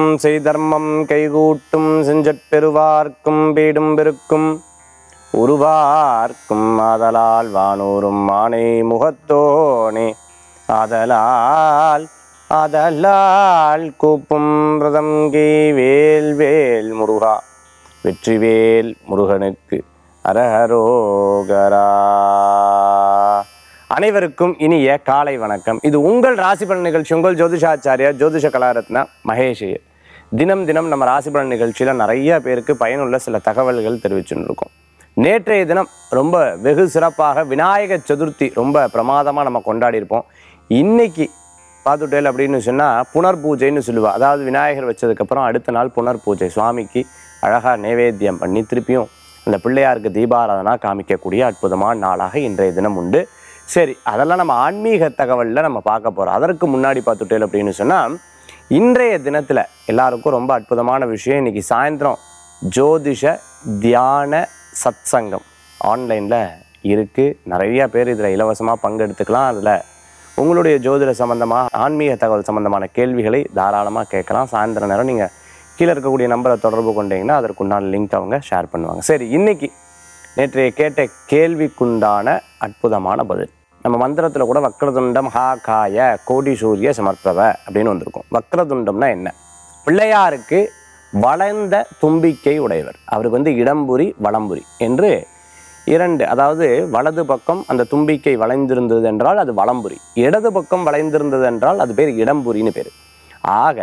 செய்தர்மம் கைகூட்டும் செஞ்சற்பெருவார்க்கும் பீடும் பெருக்கும் உருவார்க்கும் ஆதலால் வானூரும் மானை முகத்தோனே ஆதலால் ஆதலால் கூப்பும் பிரதங்கி வேல் வேல் முருகா வெற்றிவேல் முருகனுக்கு அரஹரோகரா அனைவருக்கும் இனிய காலை வணக்கம் இது உங்கள் ராசி பலன் நிகழ்ச்சி உங்கள் ஜோதிஷாச்சாரியா ஜோதிஷ கலாரத்னா மகேஷ் ஐயர். தினம் தினம் நம்ம ராசி பலன் நிகழ்ச்சியில் நிறைய பேருக்கு பயனுள்ள சில தகவல்கள் தெரிவிச்சுட்டு இருக்கோம் நேற்றைய தினம் ரொம்ப வெகு சிறப்பாக விநாயக சதுர்த்தி ரொம்ப பிரமாதமாக நம்ம கொண்டாடி இருப்போம் இன்னைக்கு பார்த்துட்டேல் அப்படின்னு சொன்னால் புனர் பூஜைன்னு சொல்லுவா அதாவது விநாயகர் வச்சதுக்கப்புறம் அடுத்த நாள் புனர் பூஜை சுவாமிக்கு அழகாக நைவேத்தியம் பண்ணி திருப்பியும் அந்த பிள்ளையாருக்கு தீபாராதனா காமிக்கக்கூடிய அற்புதமான நாளாக இன்றைய தினம் உண்டு சரி அதெல்லாம் நம்ம ஆன்மீக தகவலில் நம்ம பார்க்க போகிறோம் அதற்கு முன்னாடி பார்த்துட்டேல் அப்படின்னு சொன்னால் இன்றைய தினத்தில் எல்லாருக்கும் ரொம்ப அற்புதமான விஷயம் இன்னைக்கு சாயந்தரம் ஜோதிஷ தியான சத்சங்கம் ஆன்லைனில் இருக்குது நிறைய பேர் இதில் இலவசமாக பங்கெடுத்துக்கலாம் அதில் உங்களுடைய ஜோதிட சம்பந்தமாக ஆன்மீக தகவல் சம்பந்தமான கேள்விகளை தாராளமாக கேட்கலாம் சாயந்தர நேரம் நீங்கள் கீழே இருக்கக்கூடிய நம்பரை தொடர்பு கொண்டீங்கன்னா அதற்குண்டான லிங்க் அவங்க ஷேர் பண்ணுவாங்க சரி இன்னைக்கு நேற்றைய கேட்ட கேள்விக்குண்டான அற்புதமான பதில் நம்ம மந்திரத்தில் கூட வக்ரதுண்டம் ஹா காய கோடி சூரிய சமர்ப்பவ அப்படின்னு வந்திருக்கும் வக்ரதுண்டம்னா என்ன பிள்ளையாருக்கு வளைந்த தும்பிக்கை உடையவர் அவருக்கு வந்து இடம்புரி வலம்புரி என்று இரண்டு அதாவது வலது பக்கம் அந்த தும்பிக்கை வளைந்திருந்தது என்றால் அது வலம்புரி இடது பக்கம் வளைந்திருந்தது என்றால் அது பேர் இடம்புரின்னு பேர் ஆக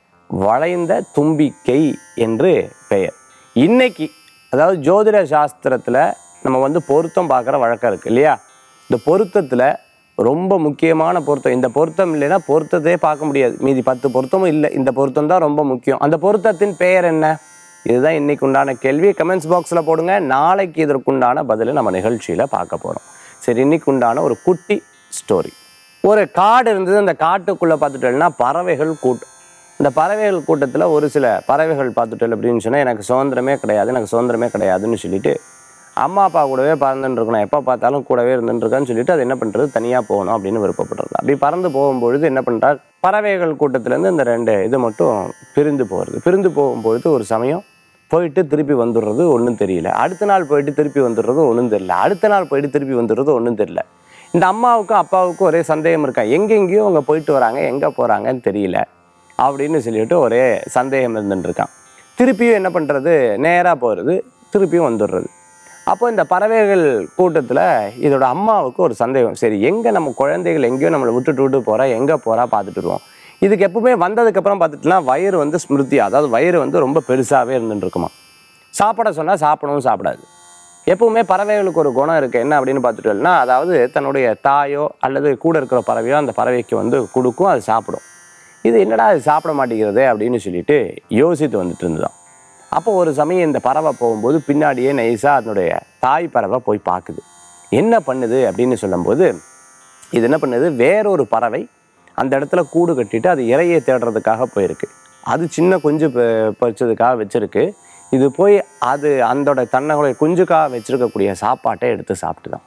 வளைந்த தும்பிக்கை என்று பெயர் இன்னைக்கு அதாவது ஜோதிட சாஸ்திரத்தில் நம்ம வந்து பொருத்தம் பார்க்குற வழக்கம் இருக்குது இல்லையா இந்த பொருத்தத்தில் ரொம்ப முக்கியமான பொருத்தம் இந்த பொருத்தம் இல்லைன்னா பொருத்தத்தையே பார்க்க முடியாது மீதி பத்து பொருத்தமும் இல்லை இந்த பொருத்தம் தான் ரொம்ப முக்கியம் அந்த பொருத்தத்தின் பெயர் என்ன இதுதான் இன்னைக்கு உண்டான கேள்வி கமெண்ட்ஸ் பாக்ஸில் போடுங்க நாளைக்கு இதற்குண்டான பதிலை நம்ம நிகழ்ச்சியில் பார்க்க போகிறோம் சரி இன்னைக்கு உண்டான ஒரு குட்டி ஸ்டோரி ஒரு காடு இருந்தது அந்த காட்டுக்குள்ளே பார்த்துட்டோம்னா பறவைகள் கூட்டம் இந்த பறவைகள் கூட்டத்தில் ஒரு சில பறவைகள் பார்த்துட்டோம் அப்படின்னு சொன்னால் எனக்கு சுதந்திரமே கிடையாது எனக்கு சுதந்திரமே கிடையாதுன்னு சொல்லிட்டு அம்மா அப்பா கூடவே பறந்துட்டு இருக்கணும் எப்போ பார்த்தாலும் கூடவே இருந்துட்டு இருக்கான்னு சொல்லிட்டு அது என்ன பண்ணுறது தனியாக போகணும் அப்படின்னு விருப்பப்படுறது அப்படி பறந்து போகும்பொழுது என்ன பண்ணுறார் பறவைகள் கூட்டத்துலேருந்து இந்த ரெண்டு இது மட்டும் பிரிந்து போகிறது பிரிந்து போகும்பொழுது ஒரு சமயம் போயிட்டு திருப்பி வந்துடுறது ஒன்றும் தெரியல அடுத்த நாள் போயிட்டு திருப்பி வந்துடுறது ஒன்றும் தெரியல அடுத்த நாள் போயிட்டு திருப்பி வந்துடுறது ஒன்றும் தெரியல இந்த அம்மாவுக்கும் அப்பாவுக்கும் ஒரே சந்தேகம் இருக்கா எங்கெங்கேயோ அவங்க போயிட்டு வராங்க எங்கே போகிறாங்கன்னு தெரியல அப்படின்னு சொல்லிட்டு ஒரே சந்தேகம் இருந்துட்டு இருக்கான் திருப்பியும் என்ன பண்ணுறது நேராக போகிறது திருப்பியும் வந்துடுறது அப்போ இந்த பறவைகள் கூட்டத்தில் இதோட அம்மாவுக்கு ஒரு சந்தேகம் சரி எங்கே நம்ம குழந்தைகள் எங்கேயோ நம்மளை விட்டுட்டு விட்டு போகிறா எங்கே போகிறா பார்த்துட்டு வருவோம் இதுக்கு எப்பவுமே வந்ததுக்கப்புறம் பார்த்துட்டுனா வயிறு வந்து ஸ்மிருதி அதாவது வயிறு வந்து ரொம்ப பெருசாகவே இருந்துட்டு இருக்குமா சாப்பிட சொன்னால் சாப்பிடவும் சாப்பிடாது எப்பவுமே பறவைகளுக்கு ஒரு குணம் இருக்குது என்ன அப்படின்னு பார்த்துட்டோம்னா அதாவது தன்னுடைய தாயோ அல்லது கூட இருக்கிற பறவையோ அந்த பறவைக்கு வந்து கொடுக்கும் அது சாப்பிடும் இது என்னடா அது சாப்பிட மாட்டேங்கிறது அப்படின்னு சொல்லிட்டு யோசித்து வந்துட்டு இருந்ததாம் அப்போ ஒரு சமயம் இந்த பறவை போகும்போது பின்னாடியே நைஸாக அதனுடைய தாய் பறவை போய் பார்க்குது என்ன பண்ணுது அப்படின்னு சொல்லும்போது இது என்ன பண்ணுது வேறொரு பறவை அந்த இடத்துல கூடு கட்டிட்டு அது இரையை தேடுறதுக்காக போயிருக்கு அது சின்ன குஞ்சு ப- பறிச்சதுக்காக வச்சிருக்கு இது போய் அது அந்தோட தன்னுடைய குஞ்சுக்காக வச்சிருக்கக்கூடிய சாப்பாட்டை எடுத்து சாப்பிட்டுதான்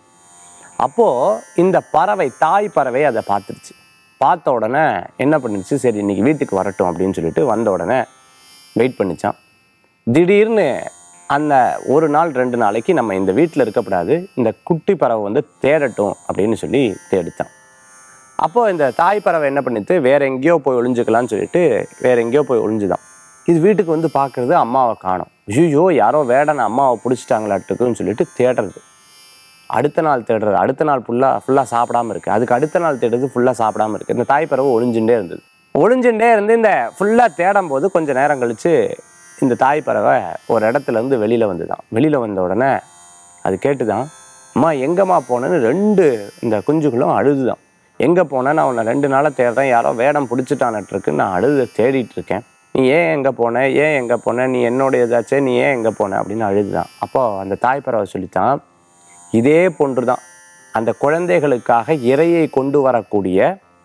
அப்போது இந்த பறவை தாய் பறவை அதை பார்த்துருச்சு பார்த்த உடனே என்ன பண்ணுச்சு சரி இன்னைக்கு வீட்டுக்கு வரட்டும் அப்படின்னு சொல்லிட்டு வந்த உடனே வெயிட் பண்ணிச்சான் திடீர்னு அந்த ஒரு நாள் ரெண்டு நாளைக்கு நம்ம இந்த வீட்டில் இருக்கக்கூடாது இந்த குட்டி பறவை வந்து தேடட்டும் அப்படின்னு சொல்லி தேடித்தான் அப்போது இந்த தாய் பறவை என்ன பண்ணிட்டு வேற எங்கேயோ போய் ஒளிஞ்சுக்கலாம்னு சொல்லிட்டு வேற எங்கேயோ போய் ஒளிஞ்சுதான் இது வீட்டுக்கு வந்து பார்க்குறது அம்மாவை காணோம் ஐயோ யாரோ வேடனை அம்மாவை பிடிச்சிட்டாங்களாட்டுக்குன்னு சொல்லிட்டு தேடுறது அடுத்த நாள் தேடுறது அடுத்த நாள் ஃபுல்லாக ஃபுல்லாக சாப்பிடாம இருக்குது அதுக்கு அடுத்த நாள் தேடுறது ஃபுல்லாக சாப்பிடாம இருக்குது இந்த தாய் பறவை ஒளிஞ்சுட்டே இருந்தது ஒளிஞ்சுட்டே இருந்து இந்த ஃபுல்லாக தேடும் போது கொஞ்சம் நேரம் கழித்து இந்த தாய் பறவை ஒரு இடத்துல இருந்து வெளியில் வந்துதான் வெளியில் வந்த உடனே அது கேட்டுதான் அம்மா எங்கம்மா போனேன்னு ரெண்டு இந்த குஞ்சுகளும் அழுதுதான் எங்கே போனேன் நான் உன்னை ரெண்டு நாளாக தேடுறேன் யாரோ வேடம் பிடிச்சிட்டானட்ருக்கு நான் அழுது தேடிட்டு இருக்கேன் நீ ஏன் எங்கே போன ஏன் எங்கே போன நீ என்னோட ஏதாச்சே நீ ஏன் எங்கே போன அப்படின்னு அழுதுதான் அப்போ அந்த தாய் பறவை சொல்லித்தான் இதே போன்று தான் அந்த குழந்தைகளுக்காக இரையை கொண்டு வரக்கூடிய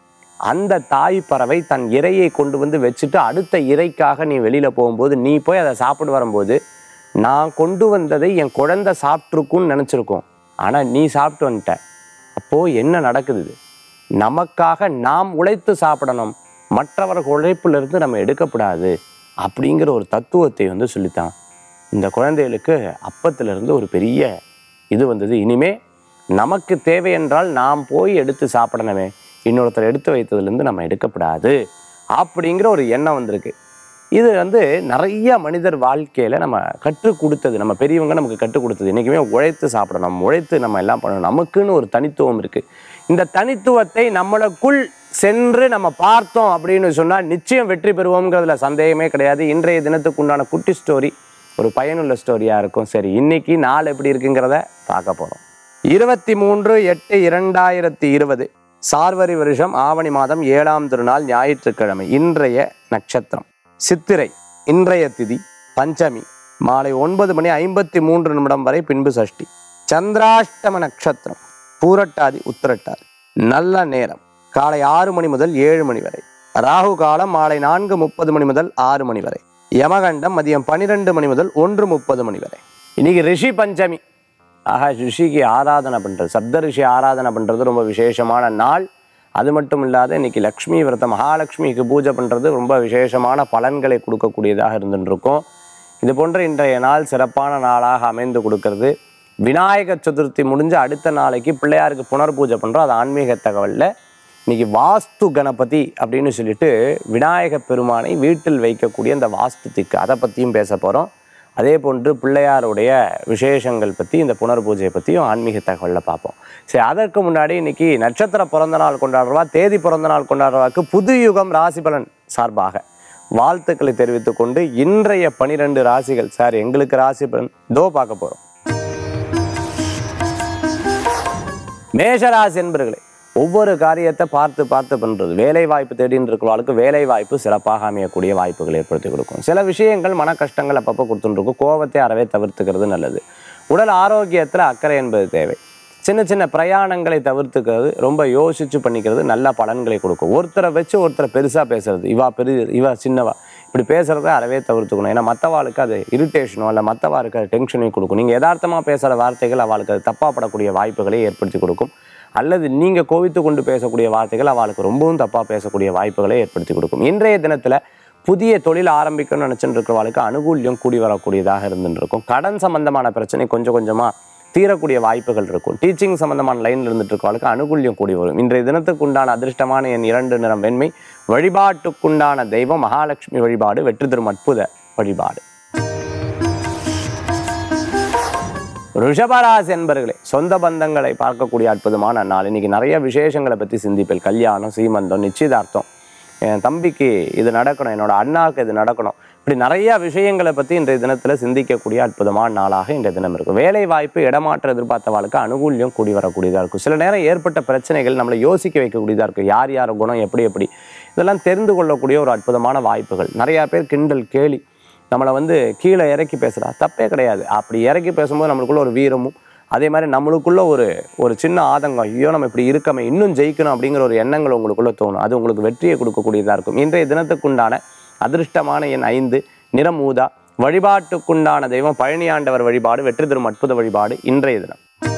அந்த தாய் பறவை தன் இரையை கொண்டு வந்து வச்சுட்டு அடுத்த இரைக்காக நீ வெளியில் போகும்போது நீ போய் அதை சாப்பிட்டு வரும்போது நான் கொண்டு வந்ததை என் குழந்தை சாப்பிட்ருக்குன்னு நினச்சிருக்கோம் ஆனால் நீ சாப்பிட்டு வந்துட்ட அப்போது என்ன நடக்குது இது? நமக்காக நாம் உழைத்து சாப்பிடணும் மற்றவர்கள் உழைப்பிலிருந்து நம்ம எடுக்கக்கூடாது அப்படிங்கிற ஒரு தத்துவத்தை வந்து சொல்லித்தான் இந்த குழந்தைகளுக்கு அப்பத்திலிருந்து ஒரு பெரிய இது வந்தது இனிமே நமக்கு தேவை என்றால் நாம் போய் எடுத்து சாப்பிடணுமே இன்னொருத்தர் எடுத்து வைத்ததுலேருந்து நம்ம எடுக்கப்படாது அப்படிங்கிற ஒரு எண்ணம் வந்திருக்கு இது வந்து நிறைய மனிதர் வாழ்க்கையில் நம்ம கற்றுக் கொடுத்தது நம்ம பெரியவங்க நமக்கு கற்றுக் கொடுத்தது என்றைக்குமே உழைத்து சாப்பிடணும் உழைத்து நம்ம எல்லாம் பண்ணணும் நமக்குன்னு ஒரு தனித்துவம் இருக்குது இந்த தனித்துவத்தை நம்மளுக்குள் சென்று நம்ம பார்த்தோம் அப்படின்னு சொன்னால் நிச்சயம் வெற்றி பெறுவோங்கிறதுல சந்தேகமே கிடையாது இன்றைய தினத்துக்கு உண்டான குட்டி ஸ்டோரி ஒரு பயனுள்ள ஸ்டோரியாக இருக்கும் சரி இன்னைக்கு நாள் எப்படி இருக்குங்கிறத பார்க்க போகிறோம் இருபத்தி மூன்று எட்டு இரண்டாயிரத்தி இருபது சார்வரி வருஷம் ஆவணி மாதம் ஏழாம் திருநாள் ஞாயிற்றுக்கிழமை இன்றைய நட்சத்திரம் சித்திரை இன்றைய திதி பஞ்சமி மாலை ஒன்பது மணி ஐம்பத்தி மூன்று நிமிடம் வரை பின்பு சஷ்டி சந்திராஷ்டம நட்சத்திரம் பூரட்டாதி உத்திரட்டாதி நல்ல நேரம் காலை ஆறு மணி முதல் ஏழு மணி வரை ராகு காலம் மாலை நான்கு முப்பது மணி முதல் ஆறு மணி வரை யமகண்டம் மதியம் பன்னிரெண்டு மணி முதல் ஒன்று முப்பது மணி வரை இன்னைக்கு ரிஷி பஞ்சமி ஆஹா ரிஷிக்கு ஆராதனை பண்ணுறது சப்த ரிஷி ஆராதனை பண்ணுறது ரொம்ப விசேஷமான நாள் அது மட்டும் இல்லாத இன்னைக்கு லக்ஷ்மி விரத மகாலட்சுமிக்கு பூஜை பண்ணுறது ரொம்ப விசேஷமான பலன்களை கொடுக்கக்கூடியதாக இருந்துருக்கும் இது போன்ற இன்றைய நாள் சிறப்பான நாளாக அமைந்து கொடுக்கறது விநாயகர் சதுர்த்தி முடிஞ்ச அடுத்த நாளைக்கு பிள்ளையாருக்கு புனர் பூஜை பண்ணுறோம் அது ஆன்மீக தகவலில் இன்னைக்கு வாஸ்து கணபதி அப்படின்னு சொல்லிட்டு விநாயக பெருமானை வீட்டில் வைக்கக்கூடிய அந்த வாஸ்து திக்கு அதை பற்றியும் பேச போகிறோம் அதே போன்று பிள்ளையாருடைய விசேஷங்கள் பற்றி இந்த புனர் பூஜையை பற்றியும் ஆன்மீக தகவலில் பார்ப்போம் சரி அதற்கு முன்னாடி இன்னைக்கு நட்சத்திர பிறந்த நாள் கொண்டாடுறவா தேதி பிறந்த நாள் கொண்டாடுறவாக்கு புது யுகம் ராசி பலன் சார்பாக வாழ்த்துக்களை தெரிவித்துக் கொண்டு இன்றைய பனிரெண்டு ராசிகள் சார் எங்களுக்கு ராசி பலன் தோ பார்க்க போகிறோம் மேஷராசி என்பர்களே ஒவ்வொரு காரியத்தை பார்த்து பார்த்து பண்ணுறது வேலை வாய்ப்பு தேடின்னு இருக்கிறவங்களுக்கு வேலை வாய்ப்பு சிறப்பாக அமையக்கூடிய வாய்ப்புகள் ஏற்படுத்தி கொடுக்கும் சில விஷயங்கள் மன கஷ்டங்கள் அப்பப்போ கொடுத்துட்டுருக்கும் கோபத்தை அறவே தவிர்த்துக்கிறது நல்லது உடல் ஆரோக்கியத்தில் அக்கறை என்பது தேவை சின்ன சின்ன பிரயாணங்களை தவிர்த்துக்கிறது ரொம்ப யோசிச்சு பண்ணிக்கிறது நல்ல பலன்களை கொடுக்கும் ஒருத்தரை வச்சு ஒருத்தரை பெருசாக பேசுறது இவா பெரிய இவா சின்னவா இப்படி பேசுறத அறவே தவிர்த்துக்கணும் ஏன்னா மற்றவாளுக்கு அது இரிட்டேஷனோ இல்லை மற்றவாளுக்கு அது டென்ஷனையும் கொடுக்கும் நீங்கள் யதார்த்தமாக பேசுகிற வார்த்தைகள் அவளுக்கு அது தப்பாப்படக்கூடிய வாய்ப்புகளை ஏற்படுத்தி கொடுக்கும் அல்லது நீங்கள் கோவித்து கொண்டு பேசக்கூடிய வார்த்தைகள் அவளுக்கு ரொம்பவும் தப்பாக பேசக்கூடிய வாய்ப்புகளை ஏற்படுத்தி கொடுக்கும் இன்றைய தினத்தில் புதிய தொழில் ஆரம்பிக்கணும்னு நினச்சிட்டு இருக்கிறவளுக்கு அனுகூல்யம் கூடி வரக்கூடியதாக இருந்துட்டு இருக்கும் கடன் சம்பந்தமான பிரச்சனை கொஞ்சம் கொஞ்சமாக தீரக்கூடிய வாய்ப்புகள் இருக்கும் டீச்சிங் சம்பந்தமான லைனில் இருந்துட்டு இருக்கவளுக்கு அனுகூல்யம் கூடி வரும் இன்றைய தினத்துக்கு உண்டான அதிர்ஷ்டமான என் இரண்டு நிறம் வெண்மை வழிபாட்டுக்குண்டான தெய்வம் மகாலட்சுமி வழிபாடு வெற்றி தரும் அற்புத வழிபாடு ரிஷபராசி என்பர்களே சொந்த பந்தங்களை பார்க்கக்கூடிய அற்புதமான நாள் இன்னைக்கு நிறைய விசேஷங்களை பற்றி சிந்திப்பேன் கல்யாணம் சீமந்தம் நிச்சயதார்த்தம் என் தம்பிக்கு இது நடக்கணும் என்னோட அண்ணாவுக்கு இது நடக்கணும் இப்படி நிறைய விஷயங்களை பற்றி இன்றைய தினத்தில் சிந்திக்கக்கூடிய அற்புதமான நாளாக இன்றைய தினம் இருக்கும் வேலை வாய்ப்பு இடமாற்ற எதிர்பார்த்தவாளுக்கு அனுகூல்யம் கூடி வரக்கூடியதாக இருக்கும் சில நேரம் ஏற்பட்ட பிரச்சனைகள் நம்மளை யோசிக்க வைக்கக்கூடியதாக இருக்கும் யார் யார் குணம் எப்படி எப்படி இதெல்லாம் தெரிந்து கொள்ளக்கூடிய ஒரு அற்புதமான வாய்ப்புகள் நிறையா பேர் கிண்டல் கேலி நம்மளை வந்து கீழே இறக்கி பேசுகிறா தப்பே கிடையாது அப்படி இறக்கி பேசும்போது நம்மளுக்குள்ள ஒரு வீரமும் அதே மாதிரி நம்மளுக்குள்ள ஒரு ஒரு சின்ன ஆதங்கம் ஐயோ நம்ம இப்படி இருக்கமே இன்னும் ஜெயிக்கணும் அப்படிங்கிற ஒரு எண்ணங்கள் உங்களுக்குள்ள தோணும் அது உங்களுக்கு வெற்றியை கொடுக்கக்கூடியதாக இருக்கும் இன்றைய தினத்துக்குண்டான அதிர்ஷ்டமான எண் ஐந்து நிறம் ஊதா வழிபாட்டுக்குண்டான தெய்வம் பழனியாண்டவர் வழிபாடு வெற்றி தரும் அற்புத வழிபாடு இன்றைய தினம்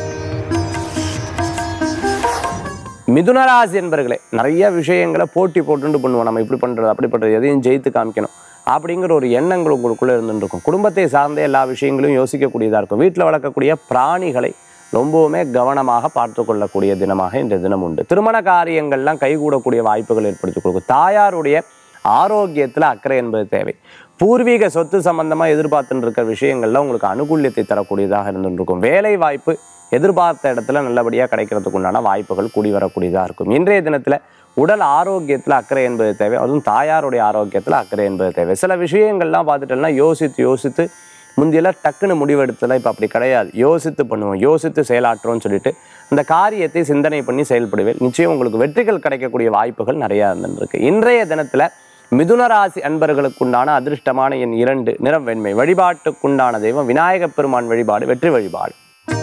மிதுனராசி என்பர்களே நிறைய விஷயங்களை போட்டி போட்டுண்டு பண்ணுவோம் நம்ம இப்படி பண்ணுறது அப்படி பண்ணுறது எதையும் ஜெயித்து காமிக்கணும் அப்படிங்கிற ஒரு எண்ணங்கள் உங்களுக்குள்ளே இருந்துட்டு இருக்கும் குடும்பத்தை சார்ந்த எல்லா விஷயங்களையும் யோசிக்கக்கூடியதாக இருக்கும் வீட்டில் வளர்க்கக்கூடிய பிராணிகளை ரொம்பவுமே கவனமாக பார்த்து கொள்ளக்கூடிய தினமாக இந்த தினம் உண்டு திருமண காரியங்கள்லாம் கைகூடக்கூடிய வாய்ப்புகள் ஏற்படுத்தி கொடுக்கும் தாயாருடைய ஆரோக்கியத்தில் அக்கறை என்பது தேவை பூர்வீக சொத்து சம்பந்தமாக எதிர்பார்த்துட்டு இருக்கிற விஷயங்கள்ல உங்களுக்கு அனுகூல்யத்தை தரக்கூடியதாக இருந்துட்டு இருக்கும் வேலை வாய்ப்பு எதிர்பார்த்த இடத்துல நல்லபடியாக கிடைக்கிறதுக்கு உண்டான வாய்ப்புகள் கூடி வரக்கூடியதாக இருக்கும் இன்றைய தினத்தில் உடல் ஆரோக்கியத்தில் அக்கறை என்பது தேவை அதுவும் தாயாருடைய ஆரோக்கியத்தில் அக்கறை என்பது தேவை சில விஷயங்கள்லாம் பார்த்துட்டோம்னா யோசித்து யோசித்து முந்தியெல்லாம் டக்குன்னு முடிவெடுத்தலாம் இப்போ அப்படி கிடையாது யோசித்து பண்ணுவோம் யோசித்து செயலாற்றுவோம்னு சொல்லிட்டு அந்த காரியத்தை சிந்தனை பண்ணி செயல்படுவேன் நிச்சயம் உங்களுக்கு வெற்றிகள் கிடைக்கக்கூடிய வாய்ப்புகள் நிறையா இருந்துருக்கு இன்றைய தினத்தில் மிதுனராசி அன்பர்களுக்குண்டான அதிர்ஷ்டமான என் இரண்டு நிறம் வெண்மை வழிபாட்டுக்குண்டான தெய்வம் விநாயகப் பெருமான் வழிபாடு வெற்றி வழிபாடு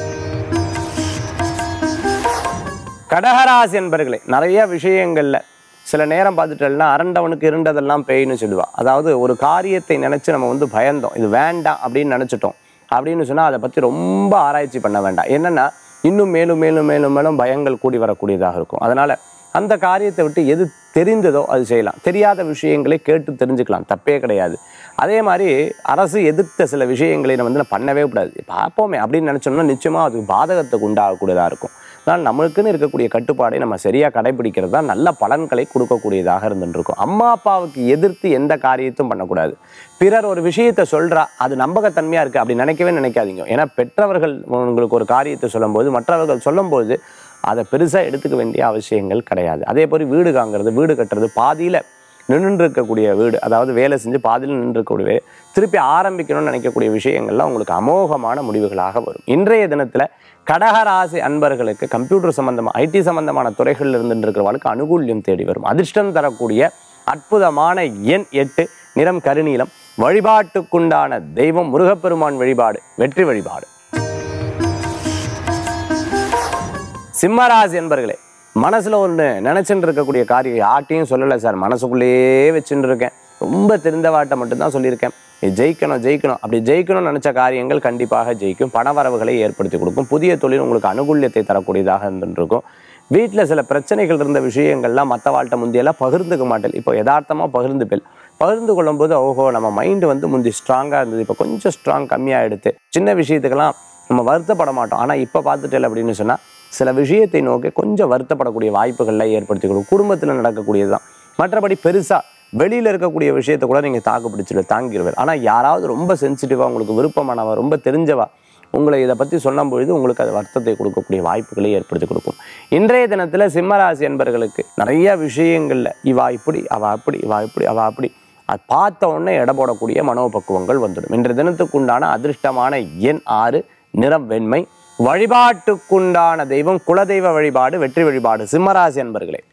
கடகராசி என்பர்களே நிறைய விஷயங்கள்ல சில நேரம் பார்த்துட்டோம்னா அரண்டவனுக்கு இருண்டதெல்லாம் பேய்னு சொல்லுவாள் அதாவது ஒரு காரியத்தை நினச்சி நம்ம வந்து பயந்தோம் இது வேண்டாம் அப்படின்னு நினச்சிட்டோம் அப்படின்னு சொன்னால் அதை பற்றி ரொம்ப ஆராய்ச்சி பண்ண வேண்டாம் என்னென்னா இன்னும் மேலும் மேலும் மேலும் மேலும் பயங்கள் கூடி வரக்கூடியதாக இருக்கும் அதனால் அந்த காரியத்தை விட்டு எது தெரிந்ததோ அது செய்யலாம் தெரியாத விஷயங்களை கேட்டு தெரிஞ்சுக்கலாம் தப்பே கிடையாது அதே மாதிரி அரசு எதிர்த்த சில விஷயங்களை நம்ம வந்து பண்ணவே கூடாது பார்ப்போமே அப்படின்னு நினச்சோம்னா நிச்சயமாக அது பாதகத்துக்கு உண்டாகக்கூடியதாக இருக்கும் அதனால் நம்மளுக்குன்னு இருக்கக்கூடிய கட்டுப்பாடை நம்ம சரியாக கடைபிடிக்கிறது தான் நல்ல பலன்களை கொடுக்கக்கூடியதாக இருந்துருக்கும் அம்மா அப்பாவுக்கு எதிர்த்து எந்த காரியத்தையும் பண்ணக்கூடாது பிறர் ஒரு விஷயத்தை சொல்கிறா அது நம்பகத்தன்மையாக இருக்குது அப்படி நினைக்கவே நினைக்காதீங்க ஏன்னா பெற்றவர்கள் உங்களுக்கு ஒரு காரியத்தை சொல்லும்போது மற்றவர்கள் சொல்லும்போது அதை பெருசாக எடுத்துக்க வேண்டிய அவசியங்கள் கிடையாது அதே போல் வீடு காங்கிறது வீடு கட்டுறது பாதியில் நின்று இருக்கக்கூடிய வீடு அதாவது வேலை செஞ்சு பாதியில் நின்று இருக்கக்கூடிய வீடு, திருப்பி ஆரம்பிக்கணும்னு நினைக்கக்கூடிய விஷயங்கள்லாம் உங்களுக்கு அமோகமான முடிவுகளாக வரும் இன்றைய தினத்தில் கடகராசி அன்பர்களுக்கு கம்ப்யூட்டர் சம்பந்தமாக ஐடி சம்பந்தமான துறைகளில் இருந்துட்டு இருக்கிறவர்களுக்கு அனுகூல்யம் தேடி வரும் அதிர்ஷ்டம் தரக்கூடிய அற்புதமான எண் எட்டு நிறம் கருநீலம் வழிபாட்டுக்குண்டான தெய்வம் முருகப்பெருமான் வழிபாடு வெற்றி வழிபாடு சிம்மராசி என்பர்களே மனசுல ஒன்று நினைச்சுட்டு இருக்கக்கூடிய காரியம் யார்ட்டையும் சொல்லலை சார் மனசுக்குள்ளேயே வச்சுட்டு இருக்கேன் ரொம்ப தெரிந்தவாட்டை மட்டும்தான் சொல்லியிருக்கேன் இது ஜெயிக்கணும் ஜெயிக்கணும் அப்படி ஜெயிக்கணும்னு நினைச்ச காரியங்கள் கண்டிப்பாக ஜெயிக்கும் பணவரவுகளை ஏற்படுத்தி கொடுக்கும் புதிய தொழில் உங்களுக்கு அனுகூல்யத்தை தரக்கூடியதாக இருந்துருக்கும் வீட்டில் சில பிரச்சனைகள் இருந்த விஷயங்கள்லாம் மற்ற வாழ்க்கை முந்தியெல்லாம் பகிர்ந்துக்க மாட்டேன் இப்போ யதார்த்தமாக பகிர்ந்துப்பேன் பகிர்ந்து கொள்ளும்போது ஓஹோ நம்ம மைண்டு வந்து முந்தி ஸ்ட்ராங்காக இருந்தது இப்போ கொஞ்சம் ஸ்ட்ராங் கம்மியாக எடுத்து சின்ன விஷயத்துக்கெல்லாம் நம்ம வருத்தப்பட மாட்டோம் ஆனால் இப்போ பார்த்துட்டேன் அப்படின்னு சொன்னால் சில விஷயத்தை நோக்கி கொஞ்சம் வருத்தப்படக்கூடிய வாய்ப்புகள்லாம் ஏற்படுத்தி கொடுக்கும் குடும்பத்தில் நடக்கக்கூடியது தான் மற்றபடி பெருசாக வெளியில் இருக்கக்கூடிய விஷயத்தை கூட நீங்கள் தாக்கு பிடிச்சிடு தாங்கிடுவார் ஆனால் யாராவது ரொம்ப சென்சிட்டிவாக உங்களுக்கு விருப்பமானவா ரொம்ப தெரிஞ்சவா உங்களை இதை பற்றி சொல்லும் பொழுது உங்களுக்கு அது வருத்தத்தை கொடுக்கக்கூடிய வாய்ப்புகளை ஏற்படுத்தி கொடுக்கும் இன்றைய தினத்தில் சிம்மராசி என்பர்களுக்கு நிறைய விஷயங்களில் இவா இப்படி அவ அப்படி இவா இப்படி அவ அப்படி அது பார்த்த உடனே எடை போடக்கூடிய மனோபக்குவங்கள் வந்துடும் இன்றைய தினத்துக்குண்டான அதிர்ஷ்டமான எண் ஆறு நிறம் வெண்மை வழிபாட்டுக்குண்டான தெய்வம் குலதெய்வ வழிபாடு வெற்றி வழிபாடு சிம்மராசி என்பர்களே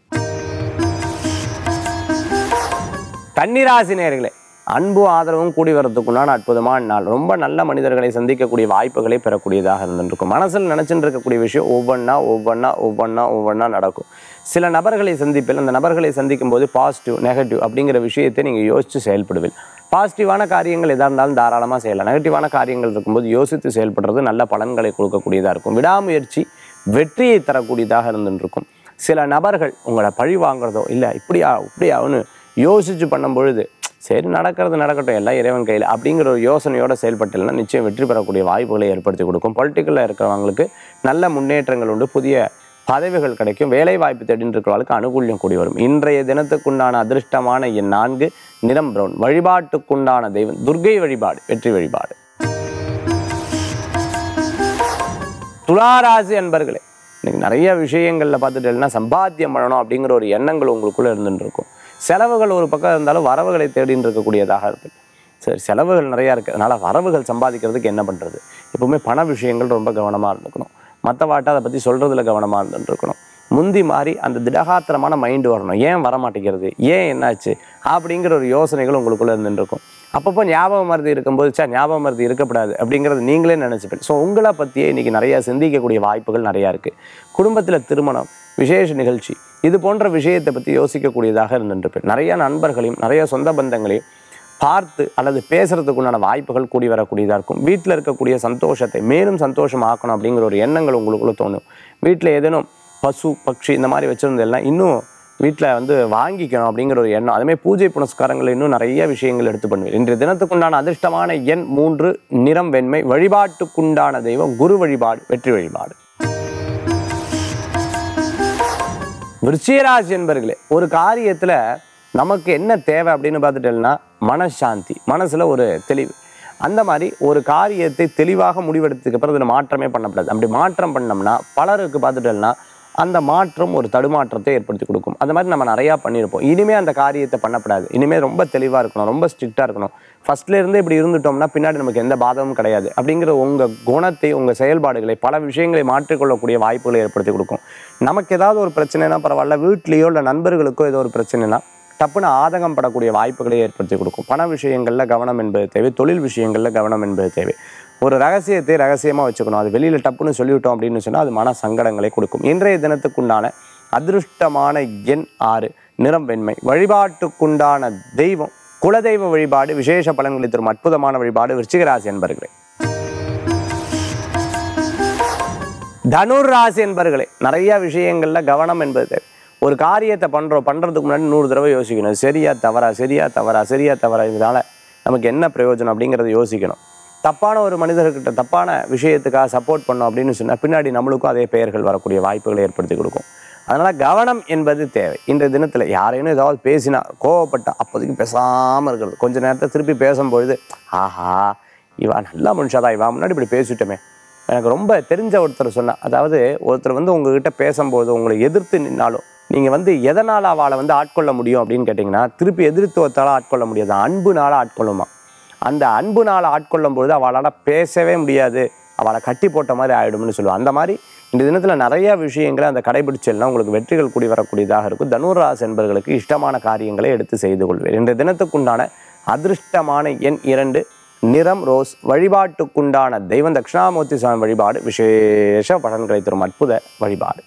கன்னிராசி நேர்களே அன்பும் ஆதரவும் கூடி வரதுக்குண்டான அற்புதமான நாள் ரொம்ப நல்ல மனிதர்களை சந்திக்கக்கூடிய வாய்ப்புகளை பெறக்கூடியதாக இருந்திருக்கும் மனசில் நினச்சிட்டு இருக்கக்கூடிய விஷயம் ஒவ்வொன்றா ஒவ்வொன்றா ஒவ்வொன்றா ஒவ்வொன்றா நடக்கும் சில நபர்களை சந்திப்பில் அந்த நபர்களை சந்திக்கும் போது பாசிட்டிவ் நெகட்டிவ் அப்படிங்கிற விஷயத்தை நீங்கள் யோசித்து செயல்படுவீர்கள் பாசிட்டிவான காரியங்கள் எதாக இருந்தாலும் தாராளமாக செய்யலாம் நெகட்டிவான காரியங்கள் இருக்கும்போது யோசித்து செயல்படுறது நல்ல பலன்களை கொடுக்கக்கூடியதாக இருக்கும் விடாமுயற்சி வெற்றியை தரக்கூடியதாக இருந்துருக்கும் சில நபர்கள் உங்களை பழி வாங்குறதோ இல்லை இப்படியா இப்படியான்னு யோசிச்சு பண்ணும் பொழுது சரி நடக்கிறது நடக்கட்டும் எல்லாம் இறைவன் கையில் அப்படிங்கிற ஒரு யோசனையோட செயல்பட்டலைன்னா நிச்சயம் வெற்றி பெறக்கூடிய வாய்ப்புகளை ஏற்படுத்தி கொடுக்கும் பொலிட்டிக்கலில் இருக்கிறவங்களுக்கு நல்ல முன்னேற்றங்கள் உண்டு புதிய பதவிகள் கிடைக்கும் வேலை வாய்ப்பு தேடின்னு இருக்கிறவங்களுக்கு அனுகூல்யம் கூடி வரும் இன்றைய தினத்துக்குண்டான அதிர்ஷ்டமான என் நான்கு நிறம் பிரவுன் வழிபாட்டுக்குண்டான தெய்வம் துர்கை வழிபாடு வெற்றி வழிபாடு துளாராசி அன்பர்களே இன்னைக்கு நிறைய விஷயங்களில் பார்த்துட்டேன்னா சம்பாத்தியம் பண்ணணும் அப்படிங்கிற ஒரு எண்ணங்கள் உங்களுக்குள்ளே இருந்துட்டு இருக்கும் செலவுகள் ஒரு பக்கம் இருந்தாலும் வரவுகளை தேடின்னு இருக்கக்கூடியதாக இருக்குது சரி செலவுகள் நிறையா இருக்குது அதனால் வரவுகள் சம்பாதிக்கிறதுக்கு என்ன பண்ணுறது எப்பவுமே பண விஷயங்கள் ரொம்ப கவனமாக இருந்துக்கணும் மற்றவாட்ட அதை பற்றி சொல்கிறதுல கவனமாக இருந்துட்டு இருக்கணும் முந்தி மாதிரி அந்த திடகாத்திரமான மைண்டு வரணும் ஏன் வர மாட்டேங்கிறது ஏன் என்னாச்சு அப்படிங்கிற ஒரு யோசனைகள் உங்களுக்குள்ளே இருந்துட்டு இருக்கும் அப்பப்போ ஞாபக மருதி இருக்கும்போது சே ஞாபக மருதி இருக்கக்கூடாது அப்படிங்கிறது நீங்களே நினச்சிப்பேன் ஸோ உங்களை பற்றியே இன்றைக்கி நிறையா சிந்திக்கக்கூடிய வாய்ப்புகள் நிறையா இருக்குது குடும்பத்தில் திருமணம் விசேஷ நிகழ்ச்சி இது போன்ற விஷயத்தை பற்றி யோசிக்கக்கூடியதாக இருந்துருப்பேன் நிறைய நண்பர்களையும் நிறைய சொந்த பந்தங்களையும் பார்த்து அல்லது பேசுறதுக்கு உண்டான வாய்ப்புகள் கூடி வரக்கூடியதாக இருக்கும் வீட்டில் இருக்கக்கூடிய சந்தோஷத்தை மேலும் சந்தோஷமாக்கணும் அப்படிங்கிற ஒரு எண்ணங்கள் உங்களுக்குள்ள தோணும் வீட்டில் ஏதேனும் பசு பட்சி இந்த மாதிரி வச்சுருந்தெல்லாம் இன்னும் வீட்டில் வந்து வாங்கிக்கணும் அப்படிங்கிற ஒரு எண்ணம் அதுமாதிரி பூஜை புனஸ்காரங்கள் இன்னும் நிறைய விஷயங்கள் எடுத்து பண்ணுவேன் இன்றைய தினத்துக்குண்டான அதிர்ஷ்டமான எண் மூன்று நிறம் வெண்மை வழிபாட்டுக்குண்டான தெய்வம் குரு வழிபாடு வெற்றி வழிபாடு விருச்சிகராசி என்பர்களே ஒரு காரியத்தில் நமக்கு என்ன தேவை அப்படின்னு பார்த்துட்டேன்னா மனசாந்தி மனசில் ஒரு தெளிவு அந்த மாதிரி ஒரு காரியத்தை தெளிவாக முடிவெடுத்ததுக்கு அப்புறம் அதில் மாற்றமே பண்ணக்கூடாது அப்படி மாற்றம் பண்ணோம்னா பலருக்கு பார்த்துட்டேன்னா அந்த மாற்றம் ஒரு தடுமாற்றத்தை ஏற்படுத்தி கொடுக்கும் அந்த மாதிரி நம்ம நிறையா பண்ணியிருப்போம் இனிமேல் அந்த காரியத்தை பண்ணக்கூடாது இனிமேல் ரொம்ப தெளிவாக இருக்கணும் ரொம்ப ஸ்ட்ரிக்டாக இருக்கணும் ஃபர்ஸ்ட்ல இருந்து இப்படி இருந்துட்டோம்னா பின்னாடி நமக்கு எந்த பாதமும் கிடையாது அப்படிங்கிற உங்கள் குணத்தை உங்கள் செயல்பாடுகளை பல விஷயங்களை மாற்றிக்கொள்ளக்கூடிய வாய்ப்புகளை ஏற்படுத்தி கொடுக்கும் நமக்கு ஏதாவது ஒரு பிரச்சனைனா பரவாயில்ல வீட்லேயோ இல்லை நண்பர்களுக்கோ ஏதோ ஒரு பிரச்சனைனா டப்புன்னு ஆதங்கம் படக்கூடிய வாய்ப்புகளை ஏற்படுத்தி கொடுக்கும் பண விஷயங்களில் கவனம் என்பது தேவை தொழில் விஷயங்களில் கவனம் என்பது தேவை ஒரு ரகசியத்தை ரகசியமாக வச்சுக்கணும் அது வெளியில் டப்புன்னு சொல்லிவிட்டோம் அப்படின்னு சொன்னால் அது மன சங்கடங்களை கொடுக்கும் இன்றைய தினத்துக்குண்டான அதிருஷ்டமான எண் ஆறு நிறம் வெண்மை வழிபாட்டுக்குண்டான தெய்வம் குலதெய்வ வழிபாடு விசேஷ பலன்களை தரும் அற்புதமான வழிபாடு விருச்சிகராசி என்பர்களே தனுர் ராசி என்பர்களே நிறைய விஷயங்களில் கவனம் என்பது தேவை ஒரு காரியத்தை பண்ணுறோம் பண்ணுறதுக்கு முன்னாடி நூறு தடவை யோசிக்கணும் சரியா தவறா சரியா தவறா சரியா தவறா இதனால நமக்கு என்ன பிரயோஜனம் அப்படிங்கிறத யோசிக்கணும் தப்பான ஒரு மனிதர்கிட்ட தப்பான விஷயத்துக்காக சப்போர்ட் பண்ணோம் அப்படின்னு சொன்னால் பின்னாடி நம்மளுக்கும் அதே பெயர்கள் வரக்கூடிய வாய்ப்புகளை ஏற்படுத்தி கொடுக்கும் அதனால் கவனம் என்பது தேவை இன்றைய தினத்தில் யாரேனும் ஏதாவது பேசினா கோவப்பட்டா அப்போதைக்கு பேசாமல் இருக்கிறது கொஞ்ச நேரத்தை திருப்பி பேசும்பொழுது ஆஹா இவா நல்ல மனுஷாதான் இவா முன்னாடி இப்படி பேசிட்டோமே எனக்கு ரொம்ப தெரிஞ்ச ஒருத்தர் சொன்னா அதாவது ஒருத்தர் வந்து உங்ககிட்ட பேசும்போது உங்களை எதிர்த்து நின்னாலும் நீங்கள் வந்து எதனால் அவளை வந்து ஆட்கொள்ள முடியும் அப்படின்னு கேட்டிங்கன்னா திருப்பி எதிர்த்துவத்தால் ஆட்கொள்ள முடியாது அன்புனால ஆட்கொள்ளுமா அந்த அன்புனால ஆட்கொள்ளும் பொழுது அவளால் பேசவே முடியாது அவளை கட்டி போட்ட மாதிரி ஆயிடும்னு சொல்லுவாள் அந்த மாதிரி இந்த தினத்தில் நிறைய விஷயங்களை அந்த கடைபிடிச்சல்னா உங்களுக்கு வெற்றிகள் கூடி வரக்கூடியதாக இருக்கும் தனுராசி என்பவர்களுக்கு இஷ்டமான காரியங்களை எடுத்து செய்து கொள்வேன் இந்த தினத்துக்குண்டான அதிர்ஷ்டமான எண் இரண்டு நிறம் ரோஸ் வழிபாட்டுக்குண்டான தெய்வம் தட்சிணாமூர்த்தி சுவாமி வழிபாடு விசேஷ பலன்களை தரும் அற்புத வழிபாடு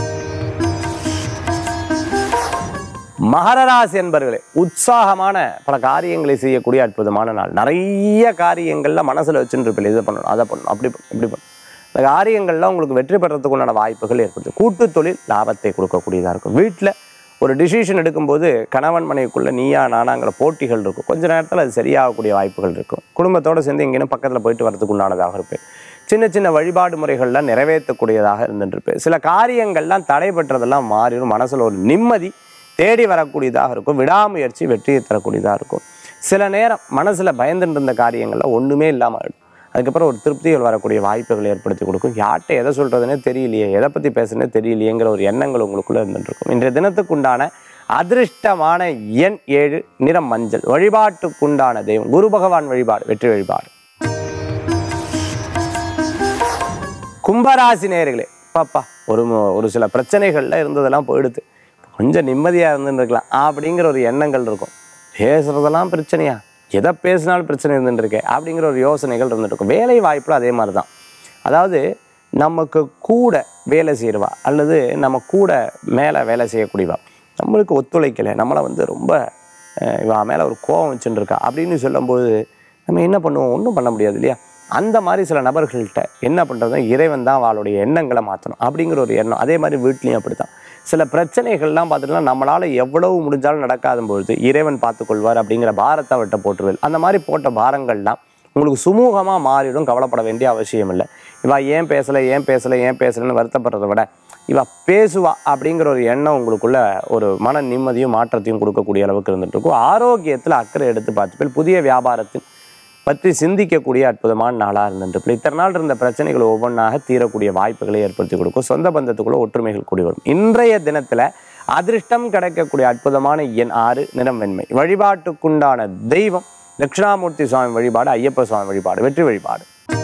மகர ராசி என்பர்களே உற்சாகமான பல காரியங்களை செய்யக்கூடிய அற்புதமான நாள் நிறைய காரியங்கள்ல மனசுல வச்சுட்டு இருப்பில்லை இதை பண்ணணும் அதை பண்ணணும் அப்படி பண்ணணும் இப்படி பண்ணணும் இந்த காரியங்கள்லாம் உங்களுக்கு வெற்றி பெறத்துக்கு உண்டான வாய்ப்புகள் ஏற்படுது கூட்டு தொழில் லாபத்தை கொடுக்கக்கூடியதாக இருக்கும் வீட்டில் ஒரு டிசிஷன் எடுக்கும்போது கணவன் மனைவிக்குள்ள நீயா நானாங்கிற போட்டிகள் இருக்கும் கொஞ்ச நேரத்தில் அது சரியாகக்கூடிய வாய்ப்புகள் இருக்கும் குடும்பத்தோடு சேர்ந்து எங்கேயும் பக்கத்தில் போயிட்டு வரதுக்கு உண்டானதாக இருப்பேன் சின்ன சின்ன வழிபாடு முறைகள்லாம் நிறைவேற்றக்கூடியதாக இருந்துட்டு இருப்பேன் சில காரியங்கள்லாம் தடைபெற்றதெல்லாம் மாறிடும் மனசில் ஒரு நிம்மதி தேடி வரக்கூடியதாக இருக்கும் விடாமுயற்சி வெற்றியை தரக்கூடியதாக இருக்கும் சில நேரம் மனசில் பயந்துட்டு இருந்த காரியங்கள்லாம் ஒன்றுமே இல்லாமல் ஆயிடும் அதுக்கப்புறம் ஒரு திருப்திகள் வரக்கூடிய வாய்ப்புகளை ஏற்படுத்தி கொடுக்கும் யார்கிட்ட எதை சொல்கிறதுனே தெரியலையே எதை பற்றி பேசுனே தெரியலையேங்கிற ஒரு எண்ணங்கள் உங்களுக்குள்ளே இருந்துட்டு இருக்கும் இன்றைய தினத்துக்குண்டான அதிர்ஷ்டமான எண் ஏழு நிறம் மஞ்சள் வழிபாட்டுக்குண்டான தெய்வம் குரு பகவான் வழிபாடு வெற்றி வழிபாடு கும்பராசி நேயர்களே பாப்பா ஒரு மு- ஒரு சில பிரச்சனைகள்ல இருந்ததெல்லாம் போயிடுது கொஞ்சம் நிம்மதியாக இருந்துருக்கலாம் அப்படிங்கிற ஒரு எண்ணங்கள் இருக்கும் பேசுறதெல்லாம் பிரச்சனையா எதை பேசினாலும் பிரச்சனை இருந்துட்டு இருக்கே அப்படிங்கிற ஒரு யோசனைகள் இருந்துட்டு இருக்கும் வேலை வாய்ப்புல அதே மாதிரி தான் அதாவது நமக்கு கூட வேலை செய்கிறவா அல்லது நம்ம கூட மேலே வேலை செய்யக்கூடியவா நம்மளுக்கு ஒத்துழைக்கலை நம்மளை வந்து ரொம்ப அஹ், இவா மேலே ஒரு கோவம் வச்சுட்டு இருக்கா அப்படின்னு சொல்லும்போது நம்ம என்ன பண்ணுவோம் ஒன்றும் பண்ண முடியாது இல்லையா அந்த மாதிரி சில நபர்கள்ட்ட என்ன பண்ணுறது இறைவன் தான் அவளுடைய எண்ணங்களை மாற்றணும் அப்படிங்கிற ஒரு எண்ணம் அதே மாதிரி வீட்லேயும் அப்படி தான் சில பிரச்சனைகள்லாம் பார்த்துட்டுனா நம்மளால் எவ்வளவு முடிஞ்சாலும் நடக்காத பொழுது இறைவன் பார்த்துக்கொள்வார் அப்படிங்கிற பாரத்தை அவர்கிட்ட போட்டுருவேன் அந்த மாதிரி போட்ட பாரங்கள்லாம் உங்களுக்கு சுமூகமாக மாறிடும் கவலைப்பட வேண்டிய அவசியம் இல்லை இவா ஏன் பேசலை ஏன் பேசலை ஏன் பேசலைன்னு வருத்தப்படுறதை விட இவ பேசுவா அப்படிங்கிற ஒரு எண்ணம் உங்களுக்குள்ள ஒரு மன நிம்மதியும் மாற்றத்தையும் கொடுக்கக்கூடிய அளவுக்கு இருந்துட்டு இருக்கும் ஆரோக்கியத்தில் அக்கறை எடுத்து பார்த்துப்பேன் புதிய வியாபாரத்தின் பற்றி சிந்திக்கக்கூடிய அற்புதமான நாளாக இருந்துட்டு இத்தனை நாள் இருந்த பிரச்சனைகள் ஒவ்வொன்றாக தீரக்கூடிய வாய்ப்புகளை ஏற்படுத்தி கொடுக்கும் சொந்த பந்தத்துக்குள்ள ஒற்றுமைகள் கூடி வரும் இன்றைய தினத்தில் அதிர்ஷ்டம் கிடைக்கக்கூடிய அற்புதமான எண் ஆறு நிறம் வெண்மை வழிபாட்டுக்குண்டான தெய்வம் தட்சிணாமூர்த்தி சுவாமி வழிபாடு ஐயப்ப சுவாமி வழிபாடு வெற்றி வழிபாடு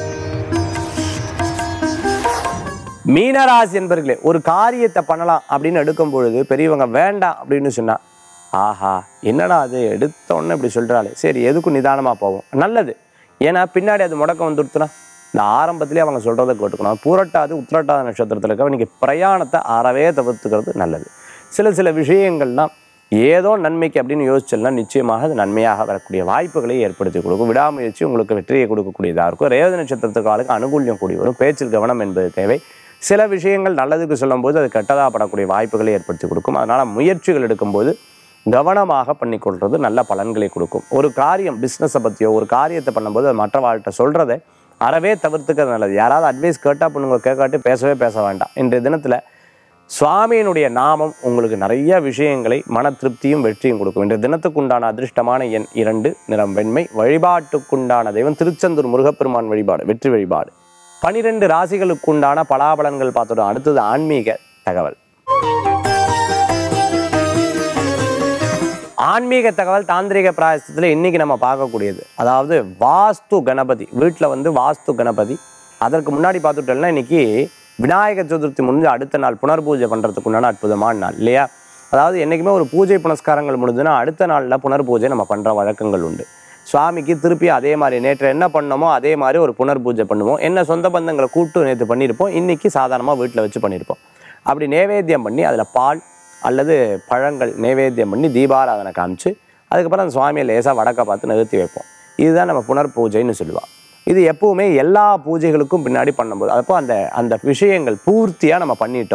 மீனராசி என்பர்களே ஒரு காரியத்தை பண்ணலாம் அப்படின்னு எடுக்கும் பொழுது பெரியவங்க வேண்டாம் அப்படின்னு சொன்னா ஆஹா என்னடா அது எடுத்த உடனே இப்படி சொல்றாளே சரி எதுக்கும் நிதானமா போவோம் நல்லது ஏன்னா பின்னாடி அது முடக்கம் வந்துடுத்துனா இந்த ஆரம்பத்திலே அவங்க சொல்றதை கேட்டுக்கணும் பூரட்டாது உத்திரட்டாத நட்சத்திரத்தில் இருக்க இன்னைக்கு பிரயாணத்தை அறவே தவிர்த்துக்கிறது நல்லது சில சில விஷயங்கள்லாம் ஏதோ நன்மைக்கு அப்படின்னு யோசிச்சோம்னா நிச்சயமாக அது நன்மையாக வரக்கூடிய வாய்ப்புகளை ஏற்படுத்தி கொடுக்கும் விடாமுயற்சி உங்களுக்கு வெற்றியை கொடுக்கக்கூடியதாக இருக்கும் ரேவதி நட்சத்திரத்துக்கு ஆளுக்கு அனுகூல்யம் கூடி வரும் பேச்சில் கவனம் என்பது தேவை சில விஷயங்கள் நல்லதுக்கு சொல்லும்போது அது கெட்டதாக படக்கூடிய வாய்ப்புகளை ஏற்படுத்தி கொடுக்கும் அதனால் முயற்சிகள் எடுக்கும்போது கவனமாக பண்ணிக்கொள்வது நல்ல பலன்களை கொடுக்கும் ஒரு காரியம் பிஸ்னஸை பற்றியோ ஒரு காரியத்தை பண்ணும்போது அது மற்றவாழ்கிட்ட சொல்கிறத அறவே தவிர்த்துக்கிறது நல்லது யாராவது அட்வைஸ் கேட்டால் பண்ணுங்க கேட்காட்டி பேசவே பேச வேண்டாம் இன்றைய தினத்தில் சுவாமியினுடைய நாமம் உங்களுக்கு நிறைய விஷயங்களை மன திருப்தியும் வெற்றியும் கொடுக்கும் இன்றைய தினத்துக்குண்டான அதிர்ஷ்டமான எண் இரண்டு நிறம் வெண்மை வழிபாட்டுக்குண்டான தெய்வம் திருச்செந்தூர் முருகப்பெருமான் வழிபாடு வெற்றி வழிபாடு பனிரெண்டு ராசிகளுக்குண்டான பலாபலன்கள் பார்த்துட்டோம் அடுத்தது ஆன்மீக தகவல் ஆன்மீக தகவல் தாந்திரிக பிராயசத்தில் இன்னைக்கு நம்ம பார்க்கக்கூடியது அதாவது வாஸ்து கணபதி வீட்டில் வந்து வாஸ்து கணபதி அதற்கு முன்னாடி பார்த்துட்டோம்னா இன்னைக்கு விநாயகர் சதுர்த்தி முடிஞ்சு அடுத்த நாள் புனர்பூஜை பண்ணுறதுக்கு உண்டான அற்புதமான நாள் இல்லையா அதாவது என்றைக்குமே ஒரு பூஜை புனஸ்காரங்கள் முடிஞ்சுன்னா அடுத்த நாளில் புனர்பூஜை நம்ம பண்ணுற வழக்கங்கள் உண்டு சுவாமிக்கு திருப்பி அதே மாதிரி நேற்று என்ன பண்ணோமோ அதே மாதிரி ஒரு புனர்பூஜை பண்ணுவோம் என்ன சொந்த பந்தங்களை கூப்பிட்டு நேற்று பண்ணியிருப்போம் இன்னைக்கு சாதாரணமாக வீட்டில் வச்சு பண்ணியிருப்போம் அப்படி நேவேத்தியம் பண்ணி அதில் பால் அல்லது பழங்கள் நேவேத்தியம் பண்ணி தீபாராதனை காமிச்சு அதுக்கப்புறம் அந்த சுவாமியை லேசாக வடக்க பார்த்து நிறுத்தி வைப்போம் இதுதான் நம்ம புனர் பூஜைன்னு சொல்லுவாள் இது எப்பவுமே எல்லா பூஜைகளுக்கும் பின்னாடி பண்ணும்போது அப்போ அந்த அந்த விஷயங்கள் பூர்த்தியாக நம்ம பண்ணிட்டோம்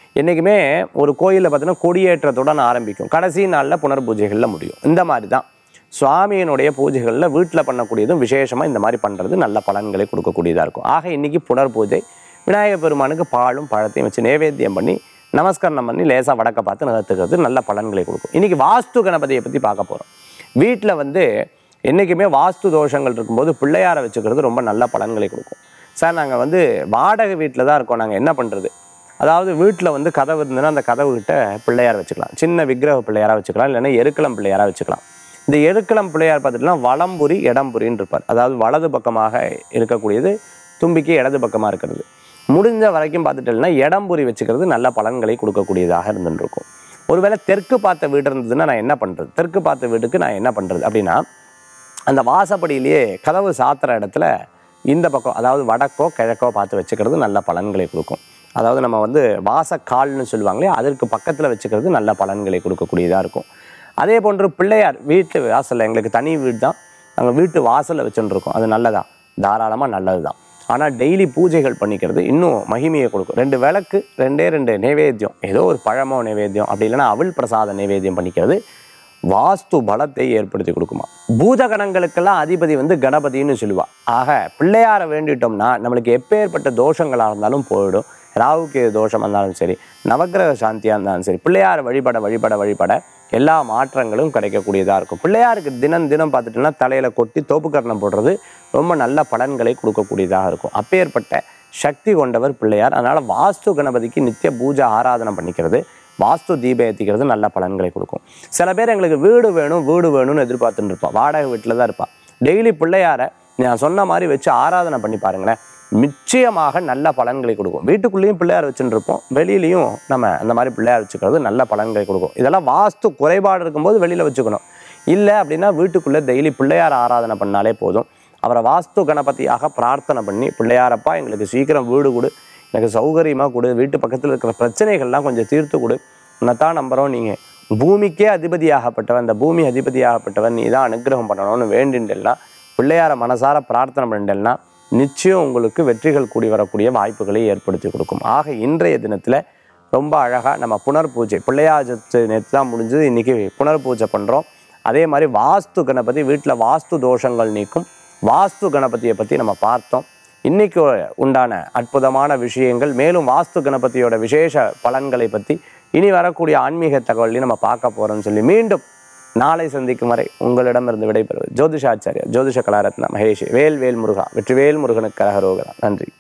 என்றைக்குமே ஒரு கோயிலில் பார்த்தீங்கன்னா கொடியேற்றத்துடன் ஆரம்பிக்கும் கடைசி நாளில் புனர் பூஜைகளில் முடியும் இந்த மாதிரி தான் சுவாமியினுடைய பூஜைகளில் வீட்டில் பண்ணக்கூடியதும் விசேஷமாக இந்த மாதிரி பண்ணுறது நல்ல பலன்களை கொடுக்கக்கூடியதாக இருக்கும் ஆக இன்னைக்கு புனர் பூஜை விநாயகர் பெருமானுக்கு பாலும் பழத்தையும் வச்சு நைவேத்தியம் பண்ணி நமஸ்காரம் பண்ணி லேசாக வடக்க பார்த்து நகர்த்துக்கிறது நல்ல பலன்களை கொடுக்கும் இன்னைக்கு வாஸ்து கணபதியை பற்றி பார்க்க போகிறோம் வீட்டில் வந்து என்றைக்குமே வாஸ்து தோஷங்கள் இருக்கும்போது பிள்ளையாரை வச்சுக்கிறது ரொம்ப நல்ல பலன்களை கொடுக்கும் சார் நாங்கள் வந்து வாடகை வீட்டில் தான் இருக்கோம் நாங்கள் என்ன பண்ணுறது அதாவது வீட்டில் வந்து கதவு இருந்ததுன்னா அந்த கதவு கிட்ட பிள்ளையார் வச்சுக்கலாம் சின்ன விக்கிரக பிள்ளையாராக வச்சுக்கலாம் இல்லைன்னா எருக்களம் பிள்ளையாராக வச்சுக்கலாம் இந்த எருக்களம் பிள்ளையார் பார்த்துட்டுனா வலம்புரி இடம்புரின்னு இருப்பார் அதாவது வலது பக்கமாக இருக்கக்கூடியது தும்பிக்கு இடது பக்கமாக இருக்கிறது முடிஞ்ச வரைக்கும் பார்த்துட்டோம்னா இடம்புரி வச்சுக்கிறது நல்ல பலன்களை கொடுக்கக்கூடியதாக இருந்துருக்கும் ஒருவேளை தெற்கு பார்த்த வீடு இருந்ததுன்னா நான் என்ன பண்ணுறது தெற்கு பார்த்த வீட்டுக்கு நான் என்ன பண்ணுறது அப்படின்னா அந்த வாசப்படியிலேயே கதவு சாத்துற இடத்துல இந்த பக்கம் அதாவது வடக்கோ கிழக்கோ பார்த்து வச்சுக்கிறது நல்ல பலன்களை கொடுக்கும் அதாவது நம்ம வந்து வாசக்கால்னு சொல்லுவாங்களே அதற்கு பக்கத்தில் வச்சுக்கிறது நல்ல பலன்களை கொடுக்கக்கூடியதாக இருக்கும் அதே போன்று பிள்ளையார் வீட்டு வாசலில் எங்களுக்கு தனி வீடு தான் நாங்கள் வீட்டு வாசலில் வச்சுட்டு இருக்கோம் அது நல்லதான் தாராளமாக நல்லது தான் ஆனால் டெய்லி பூஜைகள் பண்ணிக்கிறது இன்னும் மகிமையை கொடுக்கும் ரெண்டு விளக்கு ரெண்டே ரெண்டு நைவேத்தியம் ஏதோ ஒரு பழமோ நைவேத்தியம் அப்படி இல்லைன்னா அவள் பிரசாத நைவேத்தியம் பண்ணிக்கிறது வாஸ்து பலத்தை ஏற்படுத்தி கொடுக்குமா பூதகணங்களுக்கெல்லாம் அதிபதி வந்து கணபதின்னு சொல்லுவா ஆக பிள்ளையார வேண்டிட்டோம்னா நம்மளுக்கு எப்பேற்பட்ட தோஷங்களாக இருந்தாலும் போயிடும் ராவுக்கு தோஷம் இருந்தாலும் சரி நவக்கிரக சாந்தியாக இருந்தாலும் சரி பிள்ளையார் வழிபட வழிபட வழிபட எல்லா மாற்றங்களும் கிடைக்கக்கூடியதாக இருக்கும் பிள்ளையாருக்கு தினம் தினம் பார்த்துட்டோம்னா தலையில் கொட்டி தோப்புக்கரணம் போடுறது ரொம்ப நல்ல பலன்களை கொடுக்கக்கூடியதாக இருக்கும் அப்பேற்பட்ட சக்தி கொண்டவர் பிள்ளையார் அதனால் வாஸ்து கணபதிக்கு நித்திய பூஜை ஆராதனை பண்ணிக்கிறது வாஸ்து தீபம் ஏற்றிக்கிறது நல்ல பலன்களை கொடுக்கும் சில பேர் எங்களுக்கு வீடு வேணும் வீடு வேணும்னு எதிர்பார்த்துட்டு இருப்பான் வாடகை வீட்டில் தான் இருப்பான் டெய்லி பிள்ளையாரை நான் சொன்ன மாதிரி வச்சு ஆராதனை பண்ணி பாருங்களேன் நிச்சயமாக நல்ல பலன்களை கொடுக்கும் வீட்டுக்குள்ளேயும் பிள்ளையார் வச்சுட்டு இருப்போம் வெளியிலையும் நம்ம அந்த மாதிரி பிள்ளையார் வச்சுக்கிறது நல்ல பலன்களை கொடுக்கும் இதெல்லாம் வாஸ்து குறைபாடு இருக்கும்போது வெளியில் வச்சுக்கணும் இல்லை அப்படின்னா வீட்டுக்குள்ளே டெய்லி பிள்ளையார் ஆராதனை பண்ணாலே போதும் அவரை வாஸ்து கணபதியாக பிரார்த்தனை பண்ணி பிள்ளையாரப்பா எங்களுக்கு சீக்கிரம் வீடு கொடு எனக்கு சௌகரியமாக கொடு வீட்டு பக்கத்தில் இருக்கிற பிரச்சனைகள்லாம் கொஞ்சம் தீர்த்து கொடு உன்னைத்தான் நம்புகிறோம் நீங்கள் பூமிக்கே அதிபதியாகப்பட்டவன் அந்த பூமி அதிபதியாகப்பட்டவன் நீ தான் அனுகிரகம் பண்ணணும்னு வேண்டின்றேன்னா பிள்ளையார மனசார பிரார்த்தனை பண்ணிட்டேன்னா நிச்சயம் உங்களுக்கு வெற்றிகள் கூடி வரக்கூடிய வாய்ப்புகளை ஏற்படுத்தி கொடுக்கும் ஆக இன்றைய தினத்தில் ரொம்ப அழகாக நம்ம புனர் பூஜை பிள்ளையார் சதுர்த்தி நேற்று தான் முடிஞ்சது இன்றைக்கி புனர் பூஜை பண்ணுறோம் அதே மாதிரி வாஸ்து கணபதி வீட்டில் வாஸ்து தோஷங்கள் நீக்கும் வாஸ்து கணபதியை பற்றி நம்ம பார்த்தோம் இன்னைக்கு உண்டான அற்புதமான விஷயங்கள் மேலும் வாஸ்து கணபதியோட விசேஷ பலன்களை பற்றி இனி வரக்கூடிய ஆன்மீக தகவலையும் நம்ம பார்க்க போகிறோம்னு சொல்லி மீண்டும் நாளை சந்திக்கும் வரை உங்களிடமிருந்து விடைபெறுவது ஜோதிஷாச்சாரியா ஜோதிஷ கலாரத்ன மகேஷ் வேல் வேல் முருகா வெற்றிவேல் முருகனுக்கு கரகரோகரா நன்றி